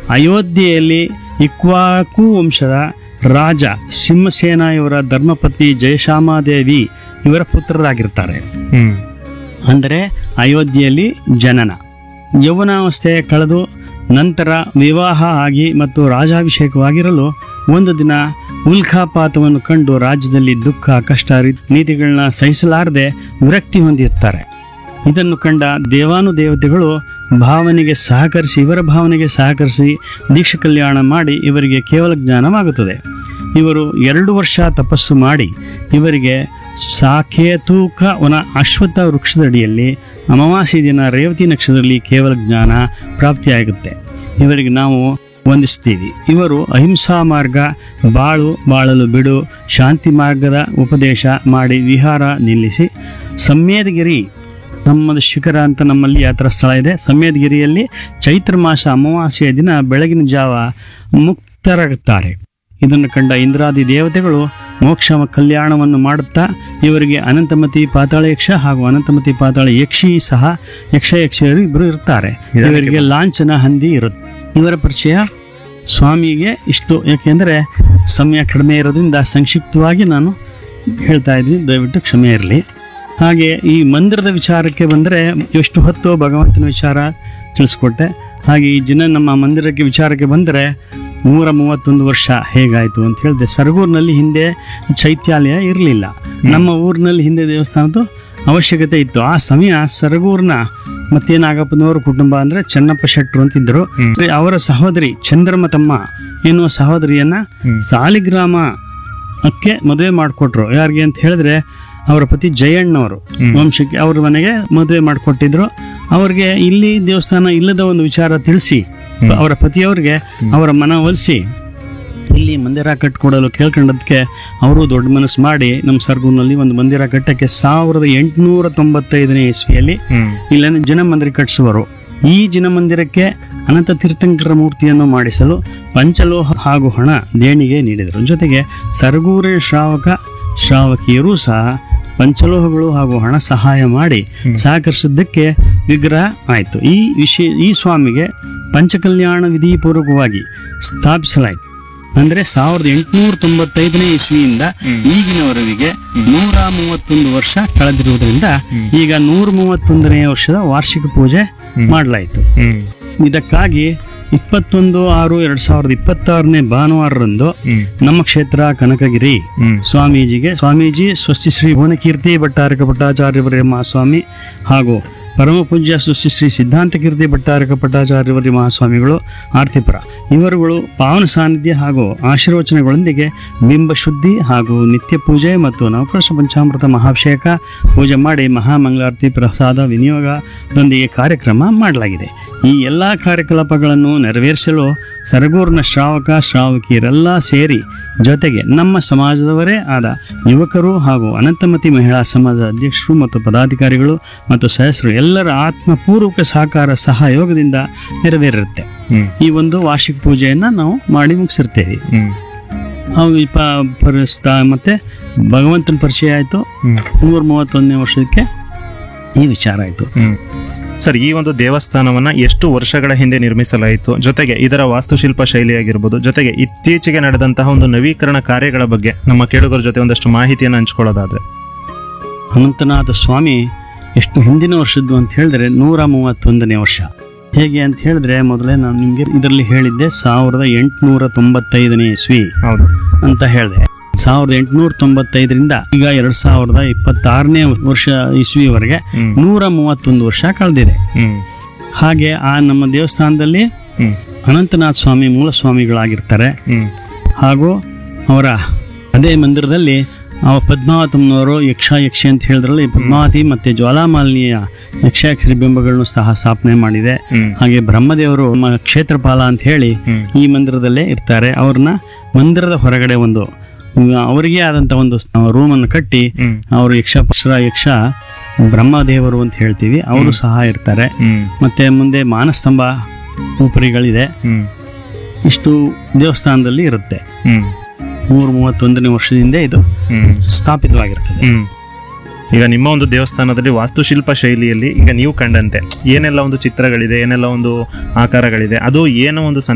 ಅಯೋಧ್ಯೆಯಲ್ಲಿ ಇಕ್ವಾಕು ವಂಶದ ರಾಜ ಸಿಂಹಸೇನ ಇವರ ಧರ್ಮಪತ್ನಿ ಜಯಶಾಮಾದೇವಿ ಇವರ ಪುತ್ರರಾಗಿರ್ತಾರೆ ಹ್ಮ್ ಅಂದರೆ ಅಯೋಧ್ಯೆಯಲ್ಲಿ ಜನನ ಯೌವನಾವಸ್ಥೆ ಕಳೆದು ನಂತರ ವಿವಾಹ ಆಗಿ ಮತ್ತು ರಾಜಾಭಿಷೇಕವಾಗಿರಲು ಒಂದು ದಿನ ಉಲ್ಕಾಪಾತವನ್ನು ಕಂಡು ರಾಜ್ಯದಲ್ಲಿ ದುಃಖ ಕಷ್ಟ ರೀ- ನೀತಿಗಳನ್ನ ಸಹಿಸಲಾರದೆ ವಿರಕ್ತಿ ಹೊಂದಿರ್ತಾರೆ ಇದನ್ನು ಕಂಡ ದೇವಾನುದೇವತೆಗಳು ಭಾವನೆಗೆ ಸಹಕರಿಸಿ ಇವರ ಭಾವನೆಗೆ ಸಹಕರಿಸಿ ದೀಕ್ಷ ಕಲ್ಯಾಣ ಮಾಡಿ ಇವರಿಗೆ ಕೇವಲ ಜ್ಞಾನವಾಗುತ್ತದೆ ಇವರು ಎರಡು ವರ್ಷ ತಪಸ್ಸು ಮಾಡಿ ಇವರಿಗೆ ಸಾಕೇತೂಕ ವನ ಅಶ್ವತ್ಥ ವೃಕ್ಷದಡಿಯಲ್ಲಿ ಅಮಾವಾಸ್ಯ ದಿನ ರೇವತಿ ನಕ್ಷತ್ರದಲ್ಲಿ ಕೇವಲ ಜ್ಞಾನ ಪ್ರಾಪ್ತಿಯಾಗುತ್ತೆ ಇವರಿಗೆ ನಾವು ವಂದಿಸ್ತೀವಿ ಇವರು ಅಹಿಂಸಾ ಮಾರ್ಗ ಬಾಳು ಬಾಳಲು ಬಿಡು ಶಾಂತಿ ಮಾರ್ಗದ ಉಪದೇಶ ಮಾಡಿ ವಿಹಾರ ನಿಲ್ಲಿಸಿ ಸಮ್ಮೇದಗಿರಿ ನಮ್ಮದು ಶಿಖರ ಅಂತ ನಮ್ಮಲ್ಲಿ ಯಾತ್ರಾ ಸ್ಥಳ ಇದೆ ಸಮ್ಮೇದಗಿರಿಯಲ್ಲಿ ಚೈತ್ರ ಮಾಸ ಅಮಾವಾಸ್ಯೆಯ ದಿನ ಬೆಳಗಿನ ಜಾವ ಮುಕ್ತರಾಗುತ್ತಾರೆ ಇದನ್ನು ಕಂಡ ಇಂದ್ರಾದಿ ದೇವತೆಗಳು ಮೋಕ್ಷ ಕಲ್ಯಾಣವನ್ನು ಮಾಡುತ್ತಾ ಇವರಿಗೆ ಅನಂತಮತಿ ಪಾತಾಳ ಯಕ್ಷ ಹಾಗೂ ಅನಂತಮತಿ ಪಾತಾಳ ಯಕ್ಷಿ ಸಹ ಯಕ್ಷ ಯಕ್ಷಿಯರು ಇಬ್ಬರು ಇರ್ತಾರೆ ಇವರಿಗೆ ಲಾಂಛನ ಹಂದಿ ಇರುತ್ತೆ ಇವರ ಪರಿಚಯ ಸ್ವಾಮಿಗೆ ಇಷ್ಟು ಯಾಕೆಂದರೆ ಸಮಯ ಕಡಿಮೆ ಇರೋದ್ರಿಂದ ಸಂಕ್ಷಿಪ್ತವಾಗಿ ನಾನು ಹೇಳ್ತಾ ಇದ್ವಿ ದಯವಿಟ್ಟು ಕ್ಷಮೆ ಇರಲಿ ಹಾಗೆ ಈ ಮಂದಿರದ ವಿಚಾರಕ್ಕೆ ಬಂದರೆ ಎಷ್ಟು ಹೊತ್ತು ಭಗವಂತನ ವಿಚಾರ ತಿಳಿಸ್ಕೊಟ್ಟೆ ಹಾಗೆ ಈ ಜನ ನಮ್ಮ ಮಂದಿರಕ್ಕೆ ವಿಚಾರಕ್ಕೆ ಬಂದರೆ ನೂರ ಮೂವತ್ತೊಂದು ವರ್ಷ ಹೇಗಾಯಿತು ಅಂತ ಹೇಳಿದೆ ಸರಗೂರಿನಲ್ಲಿ ಹಿಂದೆ ಚೈತ್ಯಾಲಯ ಇರಲಿಲ್ಲ ನಮ್ಮ ಊರಿನಲ್ಲಿ ಹಿಂದೆ ದೇವಸ್ಥಾನದ್ದು ಅವಶ್ಯಕತೆ ಇತ್ತು ಆ ಸಮಯ ಸರಗೂರಿನ ಮತ್ತೆ ನಾಗಪ್ಪನವರ ಕುಟುಂಬ ಅಂದರೆ ಚೆನ್ನಪ್ಪ ಶೆಟ್ರು ಅಂತಿದ್ದರು ಅವರ ಸಹೋದರಿ ಚಂದ್ರಮ್ಮ ತಮ್ಮ ಎನ್ನುವ ಸಹೋದರಿಯನ್ನ ಸಾಲಿಗ್ರಾಮ ಅಕ್ಕೆ ಮದುವೆ ಮಾಡಿಕೊಟ್ರು ಯಾರಿಗೆ ಅಂತ ಹೇಳಿದ್ರೆ ಅವರ ಪತಿ ಜಯಣ್ಣವರು ವಂಶಕ್ಕೆ ಅವ್ರ ಮನೆಗೆ ಮದುವೆ ಮಾಡಿಕೊಟ್ಟಿದ್ರು ಅವ್ರಿಗೆ ಇಲ್ಲಿ ದೇವಸ್ಥಾನ ಇಲ್ಲದ ಒಂದು ವಿಚಾರ ತಿಳಿಸಿ ಅವರ ಪತಿಯವ್ರಿಗೆ ಅವರ ಮನವೊಲಿಸಿ ಇಲ್ಲಿ ಮಂದಿರ ಕಟ್ಕೊಡಲು ಕೇಳ್ಕೊಂಡದಕ್ಕೆ ಅವರು ದೊಡ್ಡ ಮನಸ್ಸು ಮಾಡಿ ನಮ್ಮ ಸರ್ಗೂರಿನಲ್ಲಿ ಒಂದು ಮಂದಿರ ಕಟ್ಟಕ್ಕೆ ಸಾವಿರದ ಎಂಟುನೂರ ತೊಂಬತ್ತೈದನೇ ಇಸ್ವಿಯಲ್ಲಿ ಹ್ಮ್ ಇಲ್ಲಿನ ಜನ ಮಂದಿರ ಕಟ್ಟಿಸುವರು ಈ ಜಿನ ಮಂದಿರಕ್ಕೆ ಅನಂತ ತೀರ್ಥಂಕರ ಮೂರ್ತಿಯನ್ನು ಮಾಡಿಸಲು ಪಂಚಲೋಹ ಹಾಗೂ ಹಣ ದೇಣಿಗೆ ನೀಡಿದರು ಜೊತೆಗೆ ಸರಗೂರಿನ ಶ್ರಾವಕ ಶ್ರಾವಕಿಯರೂ ಸಹ ಪಂಚಲೋಹಗಳು ಹಾಗೂ ಹಣ ಸಹಾಯ ಮಾಡಿ ಸಹಕರಿಸಿದ್ದಕ್ಕೆ ವಿಗ್ರಹ ಆಯಿತು ಈ ವಿಷಯ ಈ ಸ್ವಾಮಿಗೆ ಪಂಚಕಲ್ಯಾಣ ವಿಧಿಪೂರ್ವಕವಾಗಿ ಸ್ಥಾಪಿಸಲಾಯಿತು ಅಂದರೆ ಸಾವಿರದ ಎಂಟುನೂರ ತೊಂಬತ್ತೈದನೇ ಇಸ್ವಿಯಿಂದ ಈಗಿನವರೆಗೆ ನೂರ ಮೂವತ್ತೊಂದು ವರ್ಷ ಕಳೆದಿರುವುದರಿಂದ ಈಗ ನೂರ ಮೂವತ್ತೊಂದನೇ ವರ್ಷದ ವಾರ್ಷಿಕ ಪೂಜೆ ಮಾಡಲಾಯಿತು ಹ್ಮ್ ಇದಕ್ಕಾಗಿ ಇಪ್ಪತ್ತೊಂದು ಆರು ಎರಡ್ ಸಾವಿರದ ಇಪ್ಪತ್ತಾರನೇ ಭಾನುವಾರರಂದು ಹ್ಮ್ ನಮ್ಮ ಕ್ಷೇತ್ರ ಕನಕಗಿರಿ ಹ್ಮ್ ಸ್ವಾಮೀಜಿಗೆ ಸ್ವಾಮೀಜಿ ಸ್ವಸ್ತಿ ಶ್ರೀ ಭುವನಕೀರ್ತಿ ಭಟ್ಟಾರಕ ಭಟ್ಟಾಚಾರ್ಯವರೇ ಮಹಾಸ್ವಾಮಿ ಹಾಗೂ ಪರಮ ಪೂಜ್ಯ ಸ್ವಸ್ತಿ ಶ್ರೀ ಸಿದ್ಧಾಂತಕೀರ್ತಿ ಭಟ್ಟಾರಕ ಭಟ್ಟಾಚಾರ್ಯವರಿ ಮಹಾಸ್ವಾಮಿಗಳು ಆರ್ತಿಪುರ ಇವರುಗಳು ಪಾವನ ಸಾನ್ನಿಧ್ಯ ಹಾಗೂ ಆಶೀರ್ವಚನಗಳೊಂದಿಗೆ ಬಿಂಬ ಶುದ್ಧಿ ಹಾಗೂ ನಿತ್ಯ ಪೂಜೆ ಮತ್ತು ನವಕರ್ಷ ಪಂಚಾಮೃತ ಮಹಾಭಿಷೇಕ ಪೂಜೆ ಮಾಡಿ ಮಹಾಮಂಗಳಾರತಿ ಪ್ರಸಾದ ವಿನಿಯೋಗದೊಂದಿಗೆ ಕಾರ್ಯಕ್ರಮ ಮಾಡಲಾಗಿದೆ ಈ ಎಲ್ಲ ಕಾರ್ಯಕಲಾಪಗಳನ್ನು ನೆರವೇರಿಸಲು ಸರಗೂರಿನ ಶ್ರಾವಕ ಶ್ರಾವಕಿಯರೆಲ್ಲ ಸೇರಿ ಜೊತೆಗೆ ನಮ್ಮ ಸಮಾಜದವರೇ ಆದ ಯುವಕರು ಹಾಗೂ ಅನಂತಮತಿ ಮಹಿಳಾ ಸಮಾಜದ ಅಧ್ಯಕ್ಷರು ಮತ್ತು ಪದಾಧಿಕಾರಿಗಳು ಮತ್ತು ಸದಸ್ಯರು ಎಲ್ಲರ ಆತ್ಮಪೂರ್ವಕ ಸಹಕಾರ ಸಹಯೋಗದಿಂದ ನೆರವೇರುತ್ತೆ ಹ್ಮ್ ಈ ಒಂದು ವಾರ್ಷಿಕ ಪೂಜೆಯನ್ನು ನಾವು ಮಾಡಿ ಮುಗಿಸಿರ್ತೇವೆ ಹ್ಮ್ ಅವು ಈ ಪ ಪರಿಸ್ತಾ ಮತ್ತು ಭಗವಂತನ ಪರಿಚಯ ಆಯಿತು ಹ್ಮ್ ನೂರ ಮೂವತ್ತೊಂದನೇ ವರ್ಷಕ್ಕೆ ಈ ವಿಚಾರ ಆಯಿತು ಹ್ಮ್ ಸರ್ ಈ ಒಂದು ದೇವಸ್ಥಾನವನ್ನ ಎಷ್ಟು ವರ್ಷಗಳ ಹಿಂದೆ ನಿರ್ಮಿಸಲಾಯಿತು ಜೊತೆಗೆ ಇದರ ವಾಸ್ತುಶಿಲ್ಪ ಶೈಲಿಯಾಗಿರ್ಬೋದು ಜೊತೆಗೆ ಇತ್ತೀಚೆಗೆ ನಡೆದಂತಹ ಒಂದು ನವೀಕರಣ ಕಾರ್ಯಗಳ ಬಗ್ಗೆ ನಮ್ಮ ಕೇಳುಗರ ಜೊತೆ ಒಂದಷ್ಟು ಮಾಹಿತಿಯನ್ನು ಹಂಚ್ಕೊಳ್ಳೋದಾದ್ರೆ ಅನಂತನಾಥ ಸ್ವಾಮಿ ಎಷ್ಟು ಹಿಂದಿನ ವರ್ಷದ್ದು ಅಂತ ಹೇಳಿದ್ರೆ ನೂರ ಮೂವತ್ತೊಂದನೇ ವರ್ಷ ಹೇಗೆ ಅಂತ ಹೇಳಿದ್ರೆ ಮೊದಲೇ ನಾನು ನಿಮಗೆ ಇದರಲ್ಲಿ ಹೇಳಿದ್ದೆ ಸಾವಿರದ ಎಂಟುನೂರ ತೊಂಬತ್ತೈದನೇ ಇಸ್ವಿ ಹೌದು ಅಂತ ಹೇಳಿದೆ ಸಾವಿರದ ಎಂಟುನೂರ ತೊಂಬತ್ತೈದರಿಂದ ಈಗ ಎರಡ್ ಸಾವಿರದ ಇಪ್ಪತ್ತಾರನೇ ವರ್ಷ ಇಸ್ವಿವರೆಗೆ ಹ್ಮ್. ನೂರ ಮೂವತ್ತೊಂದು ವರ್ಷ ಕಳೆದಿದೆ ಹ್ಮ್ ಹಾಗೆ ಆ ನಮ್ಮ ದೇವಸ್ಥಾನದಲ್ಲಿ ಹ್ಮ್ ಅನಂತನಾಥ ಸ್ವಾಮಿ ಮೂಲ ಸ್ವಾಮಿಗಳಾಗಿರ್ತಾರೆ ಹ್ಮ್ ಹಾಗೂ ಅವರ ಅದೇ ಮಂದಿರದಲ್ಲಿ ಅವ ಪದ್ಮಾವತಮ್ಮನವರು ಯಕ್ಷ ಯಕ್ಷಿ ಅಂತ ಹೇಳಿದ್ರಲ್ಲಿ ಪದ್ಮಾವತಿ ಮತ್ತು ಜ್ವಾಲಾಮಾಲಿನಿಯ ಯಕ್ಷ ಯಕ್ಷರಿ ಬಿಂಬಗಳನ್ನು ಸಹ ಸ್ಥಾಪನೆ ಮಾಡಿದೆ ಹ್ಮ್ ಹಾಗೆ ಬ್ರಹ್ಮದೇವರು ನಮ್ಮ ಕ್ಷೇತ್ರಪಾಲ ಅಂತ ಹೇಳಿ ಹ್ಮ್. ಈ ಮಂದಿರದಲ್ಲೇ ಇರ್ತಾರೆ ಅವ್ರನ್ನ ಮಂದಿರದ ಹೊರಗಡೆ ಒಂದು ಉಮ್, ಅವರಿಗೆ ಆದಂಥ ಒಂದು ರೂಮನ್ನು ಕಟ್ಟಿ ಹ್ಮ್ ಅವರು ಯಕ್ಷ ಪಕ್ಷರ ಯಕ್ಷ ಬ್ರಹ್ಮದೇವರು ಅಂತ ಹೇಳ್ತೀವಿ ಅವರು ಸಹ ಇರ್ತಾರೆ ಹ್ಮ್ ಮತ್ತೆ ಮುಂದೆ ಮಾನಸ್ತಂಭ ಉಪರಿಗಳಿದೆ ಹ್ಮ್ ಇಷ್ಟು ದೇವಸ್ಥಾನದಲ್ಲಿ ಇರುತ್ತೆ ಹ್ಮ್ ನೂರ ಮೂವತ್ತೊಂದನೇ ವರ್ಷದಿಂದ ಇದು ಹ್ಮ್ ಸ್ಥಾಪಿತವಾಗಿರ್ತದೆ ಹ್ಮ್ ಈಗ ನಿಮ್ಮ ಒಂದು ದೇವಸ್ಥಾನದಲ್ಲಿ ವಾಸ್ತುಶಿಲ್ಪ ಶೈಲಿಯಲ್ಲಿ ಈಗ ನೀವು ಕಂಡಂತೆ ಏನೆಲ್ಲ ಒಂದು ಚಿತ್ರಗಳಿದೆ ಏನೆಲ್ಲ ಒಂದು ಆಕಾರಗಳಿದೆ ಅದು ಏನೋ ಒಂದು